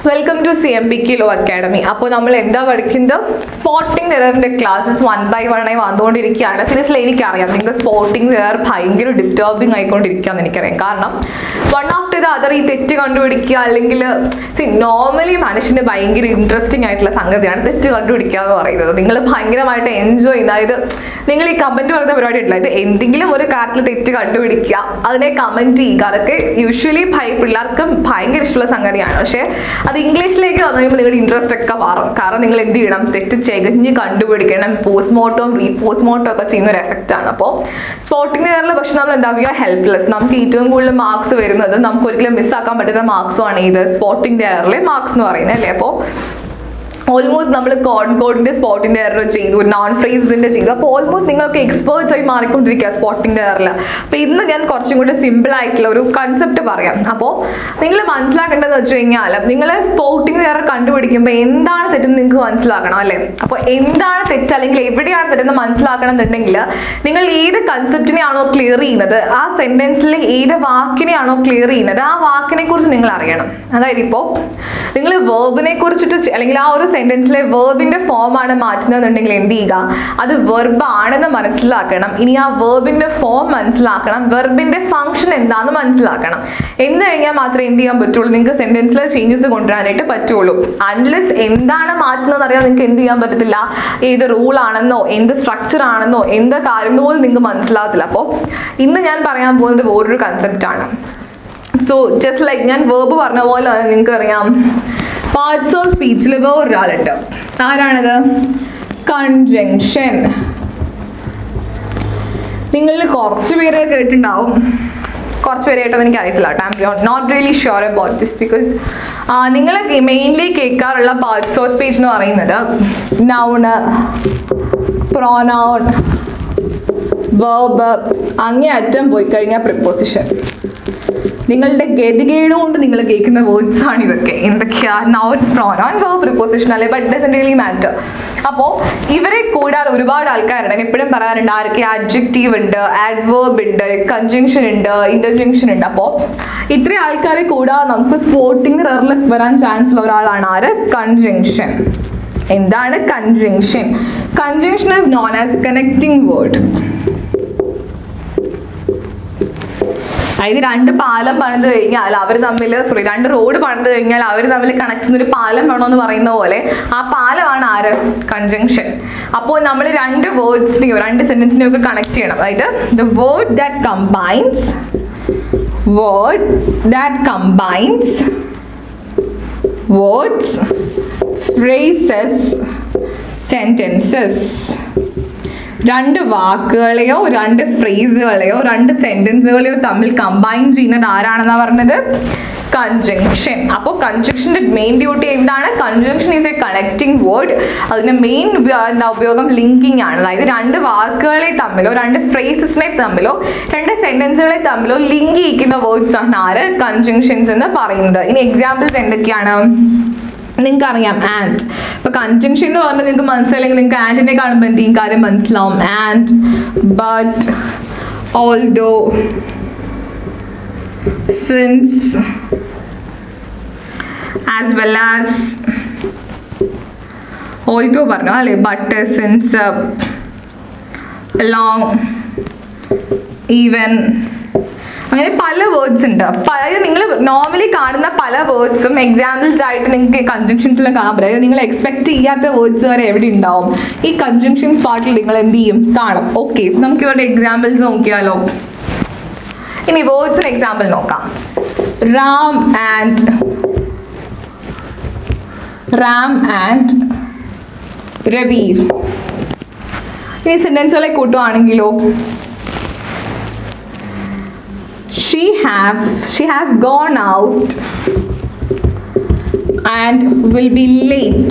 welcome to C M B K law academy അപ്പോൾ നമ്മൾ എന്താ പഠിക്കുന്നത് സ്പോർട്ടിംഗ് നിററിന്റെ ക്ലാസ്സസ് വൺ ബൈ വൺ ആയി വന്നുകൊണ്ടിരിക്കുകയാണ് സീരിയസ്ലി എനിക്കറിയാം നിങ്ങൾക്ക് സ്പോർട്ടിംഗ് നിറർ ഭയങ്കര ഡിസ്റ്റർബിങ് ആയിക്കൊണ്ടിരിക്കുകയെന്ന് എനിക്കറിയാം കാരണം വൺ ആഫ്റ്റർ ദ അതർ ഈ തെറ്റ് കണ്ടുപിടിക്കുക അല്ലെങ്കിൽ സി നോർമലി മനുഷ്യന് ഭയങ്കര ഇൻട്രസ്റ്റിംഗ് ആയിട്ടുള്ള സംഗതിയാണ് തെറ്റ് കണ്ടുപിടിക്കുക എന്ന് പറയുന്നത് നിങ്ങൾ ഭയങ്കരമായിട്ട് എൻജോയ് ചെയ്യുന്ന അതായത് നിങ്ങൾ ഈ കമന്റ് പറയുന്ന പരിപാടി ഉണ്ടല്ലോ ഇത് എന്തെങ്കിലും ഒരു കാര്യത്തിൽ തെറ്റ് കണ്ടുപിടിക്കുക അതിനെ കമന്റ് ചെയ്യുക അതൊക്കെ യൂഷ്വലി ഭയ പിള്ളേർക്കും ഭയങ്കര ഇഷ്ടമുള്ള സംഗതിയാണ് പക്ഷേ അത് ഇംഗ്ലീഷിലേക്ക് വന്നു കഴിയുമ്പോൾ നിങ്ങളുടെ ഇൻട്രസ്റ്റ് ഒക്കെ മാറും കാരണം നിങ്ങൾ എന്ത് ചെയ്യണം തെറ്റ് ചെകഞ്ഞ് കണ്ടുപിടിക്കണം പോസ്റ്റ്മോർട്ടം റീ പോസ്റ്റ്മോർട്ടം ഒക്കെ ചെയ്യുന്ന ഒരു എഫക്റ്റ് ആണ് അപ്പോൾ സ്പോർട്ടിംഗ് നേരിൽ പക്ഷെ നമ്മൾ എന്താ പറയുക ഹെൽപ്ലെസ് നമുക്ക് ഏറ്റവും കൂടുതൽ മാർക്സ് വരുന്നത് നമുക്ക് ഒരിക്കലും മിസ്സാക്കാൻ പറ്റുന്ന മാർക്സും ആണ് ഇത് സ്പോർട്ടിംഗ് ഡെയറിലെ മാർക്സ് എന്ന് പറയുന്നത് അല്ലേ അപ്പോൾ ഓൾമോസ്റ്റ് നമ്മൾ കോൺകോഡിന്റെ സ്പോട്ടിന്റെ എറർ ചെയ്തു നോൺ ഫ്രേസിന്റെ ചെയ്തു അപ്പോൾ ഓൾമോസ്റ്റ് നിങ്ങൾക്ക് എക്സ്പേർട്സ് ആയി മാറിക്കൊണ്ടിരിക്കുക സ്പോട്ടിന്റെ എററിൽ അപ്പോൾ ഇന്ന് ഞാൻ കുറച്ചും കൂടി സിമ്പിൾ ആയിട്ടുള്ള ഒരു കൺസെപ്റ്റ് പറയാം അപ്പോൾ നിങ്ങൾ മനസ്സിലാക്കേണ്ടതെന്ന് വെച്ച് കഴിഞ്ഞാൽ നിങ്ങൾ സ്പോട്ടിംഗ് എറർ കണ്ടുപിടിക്കുമ്പോൾ എന്താണ് തെറ്റെന്ന് നിങ്ങൾക്ക് മനസ്സിലാക്കണം അല്ലേ അപ്പോൾ എന്താണ് തെറ്റ് അല്ലെങ്കിൽ എവിടെയാണ് തെറ്റെന്ന് മനസ്സിലാക്കണം എന്നുണ്ടെങ്കിൽ നിങ്ങൾ ഏത് കൺസെപ്റ്റിനെയാണോ ക്ലിയർ ചെയ്യുന്നത് ആ സെന്റൻസിൽ ഏത് വാക്കിനെയാണോ ക്ലിയർ ചെയ്യുന്നത് ആ വാക്കിനെ കുറിച്ച് നിങ്ങൾ അറിയണം അതായത് ഇപ്പോൾ നിങ്ങൾ വേർബിനെ കുറിച്ചിട്ട് ചെ- അല്ലെങ്കിൽ ആ ഒരു സെന്റൻസിലെ വേർബിന്റെ ഫോം ആണ് മാറ്റുന്നതെന്നുണ്ടെങ്കിൽ എന്ത് ചെയ്യുക അത് വെർബ് ആണെന്ന് മനസ്സിലാക്കണം ഇനി ആ വേർബിന്റെ ഫോം മനസ്സിലാക്കണം വെർബിന്റെ ഫംഗ്ഷൻ എന്താണെന്ന് മനസ്സിലാക്കണം എന്ന് കഴിഞ്ഞാൽ മാത്രമേ എന്ത് ചെയ്യാൻ പറ്റുള്ളൂ നിങ്ങൾക്ക് സെന്റൻസിൽ ചേഞ്ചസ് കൊണ്ടുവരാനായിട്ട് പറ്റുള്ളൂ അൺലെസ് എന്താണ് മാറ്റുന്നതെന്ന് അറിയാൻ നിങ്ങൾക്ക് എന്ത് ചെയ്യാൻ പറ്റത്തില്ല ഏത് റൂൾ ആണെന്നോ എന്ത് സ്ട്രക്ചർ ആണെന്നോ എന്ത് കാര്യം പോലും നിങ്ങൾക്ക് മനസ്സിലാകത്തില്ല അപ്പോൾ ഇന്ന് ഞാൻ പറയാൻ പോകുന്നത് വേറൊരു കൺസെപ്റ്റ് ആണ് സോ ജസ്റ്റ് ലൈക്ക് ഞാൻ വേർബ് പറഞ്ഞ പോലെ നിങ്ങൾക്ക് അറിയാം പാർട്സ് ഓഫ് സ്പീച്ചിൽ വേറൊരാളുണ്ട് ആരാണത് കൺജങ്ഷൻ നിങ്ങളിൽ കുറച്ച് പേര് കേട്ടിട്ടുണ്ടാവും കുറച്ച് പേര് കേട്ടത് എനിക്ക് അറിയത്തില്ല കേട്ടോ I not really sure about this because നിങ്ങൾ മെയിൻലി കേൾക്കാറുള്ള പാർട്സ് ഓഫ് സ്പീച്ച് എന്ന് പറയുന്നത് നൗണ് പ്രോനൗൺ വേർബ് അങ്ങേ അറ്റം പോയി കഴിഞ്ഞാൽ പ്രിപ്പോസിഷൻ നിങ്ങളുടെ ഗതികേട് കൊണ്ട് നിങ്ങൾ കേൾക്കുന്ന വേർഡ്സ് ആണ് ഇതൊക്കെ എന്തൊക്കെയാ നൗ പ്രോനോൺ വേർബ് പ്രിപ്പോസിഷൻ അല്ലെ ബട്ട് ഡസൻ റിയലി മാറ്റർ അപ്പോൾ ഇവരെ കൂടാതെ ഒരുപാട് ആൾക്കാരുണ്ട് ഞാൻ എപ്പോഴും പറയാറുണ്ട് ആരൊക്കെ അഡ്ജക്റ്റീവ് ഉണ്ട് ആഡ്വേർബ് ഉണ്ട് കൺജങ്ഷൻ ഉണ്ട് ഇന്റർജങ്ഷൻ ഉണ്ട് അപ്പോൾ ഇത്രയും ആൾക്കാരെ കൂടാതെ നമുക്ക് സ്പോർട്ടിംഗ് റെറിൽ വരാൻ ചാൻസ് ഉള്ള ഒരാളാണ് ആര് കൺജങ്ഷൻ എന്താണ് conjunction conjunction is known as connecting word അതായത് രണ്ട് പാലം പണിത് കഴിഞ്ഞാൽ അവർ തമ്മിൽ സോറി രണ്ട് റോഡ് പണിത് കഴിഞ്ഞാൽ അവർ തമ്മിൽ കണക്ട് ചെയ്യുന്ന ഒരു പാലം വേണമെന്ന് പറയുന്ന പോലെ ആ പാലമാണ് ആര് കൺജങ്ഷൻ അപ്പോൾ നമ്മൾ രണ്ട് വേർഡ്സിനെയോ രണ്ട് സെന്റൻസിനെയോ ഒക്കെ കണക്ട് ചെയ്യണം അതായത് the word that combines word that combines words phrases sentences രണ്ട് വാക്കുകളെയോ രണ്ട് ഫ്രേസുകളെയോ രണ്ട് സെന്റൻസുകളെയോ തമ്മിൽ കമ്പൈൻ ചെയ്യുന്നത് ആരാണെന്നാ പറഞ്ഞത് കൺജങ്ഷൻ അപ്പോൾ കൺജങ്ഷന്റെ മെയിൻ ഡ്യൂട്ടി എന്താണ് conjunction is a connecting word അതിന്റെ മെയിൻ എന്താ ഉപയോഗം ലിങ്കിങ് ആണ് അതായത് രണ്ട് വാക്കുകളെ തമ്മിലോ രണ്ട് ഫ്രേസസിനെ തമ്മിലോ രണ്ട് സെന്റൻസുകളെ തമ്മിലോ ലിങ്ക് ചെയ്യിക്കുന്ന വേർഡ്സ് ആണ് ആര് കൺജങ്ഷൻസ് എന്ന് പറയുന്നത് ഇനി എക്സാമ്പിൾസ് എന്തൊക്കെയാണ് നിങ്ങൾക്ക് അറിയാം ആൻഡ് ഇപ്പൊ കൺജങ്ഷൻ എന്ന് പറഞ്ഞാൽ നിങ്ങൾക്ക് മനസ്സിലായില്ലെങ്കിൽ നിങ്ങൾക്ക് ആൻഡിനെ കാണുമ്പോൾ എന്ത് ചെയ്യും കാര്യം മനസ്സിലാവും and but although since as well as although പറഞ്ഞു അല്ലേ ബട്ട് സിൻസ് ലോങ് ഈവൻ അങ്ങനെ പല വേർഡ്സ് ഉണ്ട് പല നിങ്ങൾ നോർമലി കാണുന്ന പല വേർഡ്സും എക്സാമ്പിൾസ് ആയിട്ട് നിങ്ങൾക്ക് കൺജങ്ഷൻസിലും കാണാൻ പറ്റും അതായത് നിങ്ങൾ എക്സ്പെക്ട് ചെയ്യാത്ത വേർഡ്സ് വരെ എവിടെ ഉണ്ടാവും ഈ കൺജങ്ഷൻസ് പാർട്ടിൽ നിങ്ങൾ എന്ത് ചെയ്യും കാണും ഓക്കെ നമുക്ക് ഇവരുടെ എക്സാമ്പിൾസ് നോക്കിയാലോ ഇനി വേർഡ്സിന് എക്സാമ്പിൾ നോക്കാം റാം ആൻഡ് റാം ആൻഡ് രവി ഇനി സെന്റൻസുകളെ കൂട്ടുവാണെങ്കിലോ she have she has gone out and will be late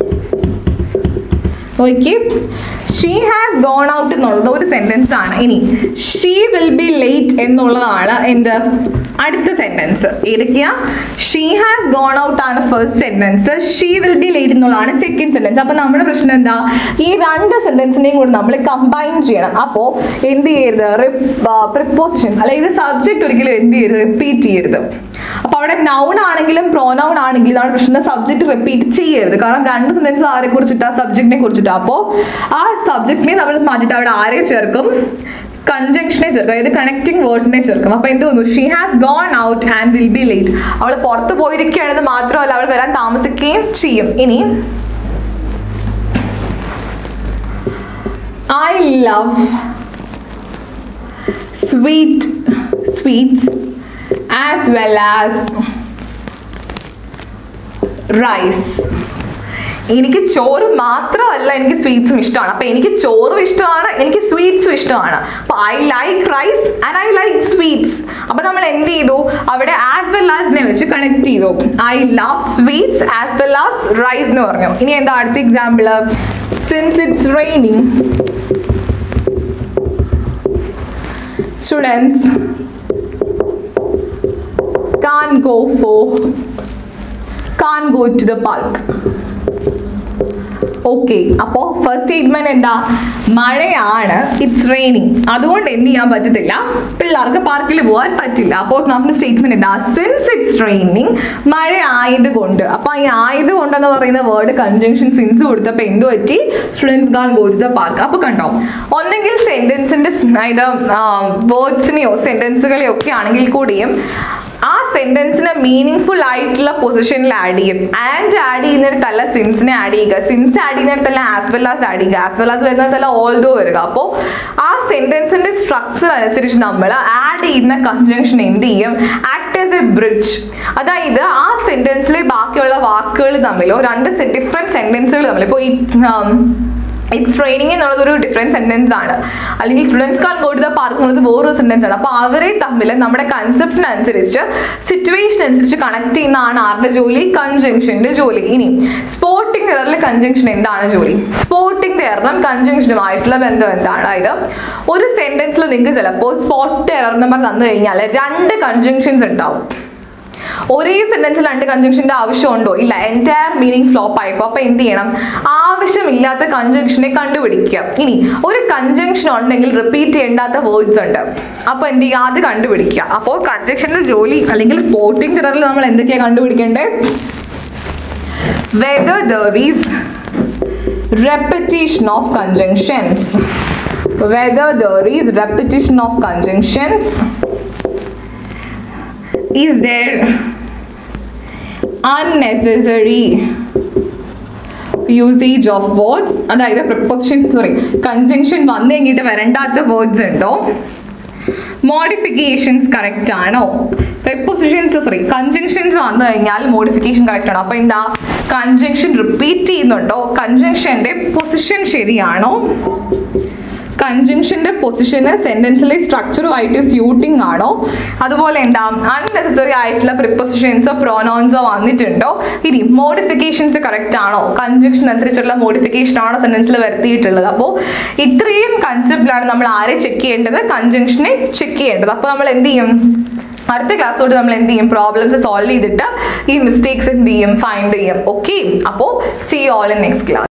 okay she has gone out എന്നുള്ളത് ഒരു സെന്റൻസ് ആണ് ഇനി ഷീ വിൽ ബി ലേറ്റ് എന്നുള്ളതാണ് എന്ത് അടുത്ത സെന്റൻസ് ഏതൊക്കെയാ ഷീ ഹാസ് ഗോൺ ഔട്ട് ആണ് first sentence she will be late എന്നുള്ളതാണ് സെക്കൻഡ് സെന്റൻസ് അപ്പൊ നമ്മുടെ പ്രശ്നം എന്താ ഈ രണ്ട് സെന്റൻസിനെയും കൂടി നമ്മൾ കമ്പൈൻ ചെയ്യണം അപ്പോൾ എന്ത് ചെയ്യരുത് പ്രിപ്പോസിഷൻസ് അല്ലെങ്കിൽ സബ്ജക്റ്റ് ഒരിക്കലും എന്ത് ചെയ്യരുത് റിപ്പീറ്റ് ചെയ്യരുത് അപ്പൊ അവിടെ നൗൺ ആണെങ്കിലും പ്രോനൗൺ ആണെങ്കിലും നമ്മുടെ പ്രശ്നം സബ്ജക്റ്റ് റിപ്പീറ്റ് ചെയ്യരുത് കാരണം രണ്ട് സെന്റൻസ് ആരെ കുറിച്ചിട്ടാ സബ്ജക്റ്റിനെ കുറിച്ചിട്ടാ അപ്പോൾ ആ സബ്ജക്റ്റിനെ നമ്മൾ മാറ്റിയിട്ട് അവിടെ ആരെ ചേർക്കും കൺജങ്ഷനെ ചേർക്കും അതായത് കണക്ടിങ് വേർഡിനെ ചേർക്കും അപ്പൊ എന്ത് തോന്നുന്നു she has gone out and will be late അവൾ പുറത്ത് പോയിരിക്കുകയാണെന്ന് മാത്രമല്ല അവൾ വരാൻ താമസിക്കുകയും ചെയ്യും ഇനി I love sweet sweets as well as rice എനിക്ക് ചോറ് മാത്രമല്ല എനിക്ക് സ്വീറ്റ്സും ഇഷ്ടമാണ് അപ്പൊ എനിക്ക് ചോറും ഇഷ്ടമാണ് എനിക്ക് സ്വീറ്റ്സും ഇഷ്ടമാണ് അപ്പൊ I like rice and I like sweets അപ്പൊ നമ്മൾ എന്ത് ചെയ്തു അവിടെ ആസ് വെൽ ആസ്നെ വെച്ച് കണക്ട് ചെയ്തു I love sweets as well as rice എന്ന് പറഞ്ഞു ഇനി എന്താ അടുത്ത example since it's raining students can't go for can't go to the park okay അപ്പോൾ ഫസ്റ്റ് സ്റ്റേറ്റ്മെന്റ് എന്താ മഴയാണ് ഇറ്റ്സ് റെയിനിങ് അതുകൊണ്ട് എന്ത് ചെയ്യാൻ പറ്റത്തില്ല പിള്ളേർക്ക് പാർക്കിൽ പോകാൻ പറ്റില്ല അപ്പോൾ നമ്മുടെ സ്റ്റേറ്റ്മെന്റ് എന്താ സിൻസ് ഇറ്റ്സ് റെയിനിങ് മഴ ആയതുകൊണ്ട് അപ്പോൾ ഈ ആയതുകൊണ്ടെന്ന് പറയുന്ന വേർഡ് കൺജങ്ഷൻ സിൻസ് കൊടുത്തപ്പോൾ എന്ത് പറ്റി students can't go to the park അപ്പോൾ കണ്ടോ ഒന്നെങ്കിൽ സെന്റൻസിന്റെ അതായത് വേർഡ്സിനെയോ സെന്റൻസുകളെയോ ഒക്കെ ആണെങ്കിൽ കൂടിയും ആ സെന്റൻസിനെ മീനിങ് ഫുൾ ആയിട്ടുള്ള പൊസിഷനിൽ ആഡ് ചെയ്യും ആൻഡ് ആഡ് ചെയ്യുന്നിടത്തല്ല സിൻസിനെ ആഡ് ചെയ്യുക സിൻസ് ആഡ് ചെയ്യുന്നിടത്തല്ല ആസ് വെൽ ആസ് ആഡ് ചെയ്യുക ആസ് വെൽ ആസ് വരുന്നിടത്തല്ല ഓൾദോ വരിക അപ്പോൾ ആ സെന്റൻസിന്റെ സ്ട്രക്ചർ അനുസരിച്ച് നമ്മൾ ആഡ് ചെയ്യുന്ന കൺജങ്ഷൻ എന്ത് ചെയ്യും ആക്ട് ആസ് എ ബ്രിഡ്ജ് അതായത് ആ സെന്റൻസിലെ ബാക്കിയുള്ള വാക്കുകൾ തമ്മിലോ രണ്ട് ഡിഫറെന്റ് സെന്റൻസുകൾ തമ്മിൽ ഇപ്പോൾ ഈ ഇറ്റ്സ് ട്രെയിനിങ് എന്നുള്ളത് ഒരു ഡിഫറെൻറ്റ് സെൻറ്റൻസ് ആണ് അല്ലെങ്കിൽ students can't go to the park എന്നുള്ളത് വേറൊരു സെൻറ്റൻസ് ആണ് അപ്പോൾ അവരെ തമ്മിൽ നമ്മുടെ കൺസെപ്റ്റിനനുസരിച്ച് സിറ്റുവേഷൻ അനുസരിച്ച് കണക്ട് ചെയ്യുന്നതാണ് ആരുടെ ജോലി കൺജങ്ഷൻ്റെ ജോലി ഇനി സ്പോർട്ടിംഗ് എയറിലെ കൺജങ്ഷൻ എന്താണ് ജോലി സ്പോർട്ടിംഗ് എയറിനും കൺജങ്ഷനുമായിട്ടുള്ള ബന്ധം എന്താണ് അതായത് ഒരു സെൻറ്റൻസിൽ നിങ്ങൾക്ക് ചിലപ്പോൾ സ്പോട്ട് എയർ നമ്പർ തന്നു കഴിഞ്ഞാൽ രണ്ട് കൺജങ്ഷൻസ് ഉണ്ടാവും ഒരേ സെന്റൻസിൽ രണ്ട് കൺജങ്ഷന്റെ ആവശ്യമുണ്ടോ ഇല്ല എൻറ്റയർ മീനിങ് ഫ്ലോപ്പ് ആയിപ്പോൾ അപ്പൊ എന്ത് ചെയ്യണം ആവശ്യമില്ലാത്ത കൺജങ്ഷനെ കണ്ടുപിടിക്കുക ഇനി ഒരു കൺജങ്ഷൻ ഉണ്ടെങ്കിൽ റിപ്പീറ്റ് ചെയ്യേണ്ടാത്ത വേർഡ്സ് ഉണ്ട് അപ്പൊ എന്ത് ചെയ്യുക അത് കണ്ടുപിടിക്കുക അപ്പോൾ കൺജങ്ഷന്റെ ജോലി അല്ലെങ്കിൽ സ്പോർട്ടിംഗ് തിററിൽ നമ്മൾ എന്തൊക്കെയാണ് കണ്ടുപിടിക്കേണ്ടത് whether there is repetition of conjunctions whether there is repetition of conjunctions is there unnecessary usage of words അതായത് പ്രപ്പോസിഷൻ സോറി കൺജങ്ഷൻ വന്നു കഴിഞ്ഞിട്ട് വരണ്ടാത്ത വേർഡ്സ് ഉണ്ടോ മോഡിഫിക്കേഷൻസ് കറക്റ്റ് ആണോ പ്രിപ്പോസിഷൻസ് സോറി കൺജങ്ഷൻസ് വന്നു കഴിഞ്ഞാൽ മോഡിഫിക്കേഷൻ കറക്റ്റ് ആണോ അപ്പൊ എന്താ കൺജങ്ഷൻ റിപ്പീറ്റ് ചെയ്യുന്നുണ്ടോ കൺജങ്ഷന്റെ പൊസിഷൻ ശരിയാണോ കൺജങ്ഷന്റെ പൊസിഷന് സെന്റൻസിലെ സ്ട്രക്ചറുമായിട്ട് സ്യൂട്ടിംഗ് ആണോ അതുപോലെ എന്താ അൺനെസസറി ആയിട്ടുള്ള പ്രിപ്പൊസിഷൻസോ പ്രോനൗൺസോ വന്നിട്ടുണ്ടോ ഇനി മോഡിഫിക്കേഷൻസ് കറക്റ്റ് ആണോ കൺജങ്ഷൻ അനുസരിച്ചുള്ള മോഡിഫിക്കേഷൻ ആണോ സെന്റൻസിൽ വരുത്തിയിട്ടുള്ളത് അപ്പോൾ ഇത്രയും കൺസെപ്റ്റിലാണ് നമ്മൾ ആരെ ചെക്ക് ചെയ്യേണ്ടത് കൺജങ്ഷനെ ചെക്ക് ചെയ്യേണ്ടത് അപ്പോൾ നമ്മൾ എന്ത് ചെയ്യും അടുത്ത ക്ലാസ്സോട് നമ്മൾ എന്ത് ചെയ്യും പ്രോബ്ലംസ് സോൾവ് ചെയ്തിട്ട് ഈ മിസ്റ്റേക്സ് എന്ത് ചെയ്യും ഫൈൻഡ് ചെയ്യും ഓക്കെ അപ്പോൾ see all in next class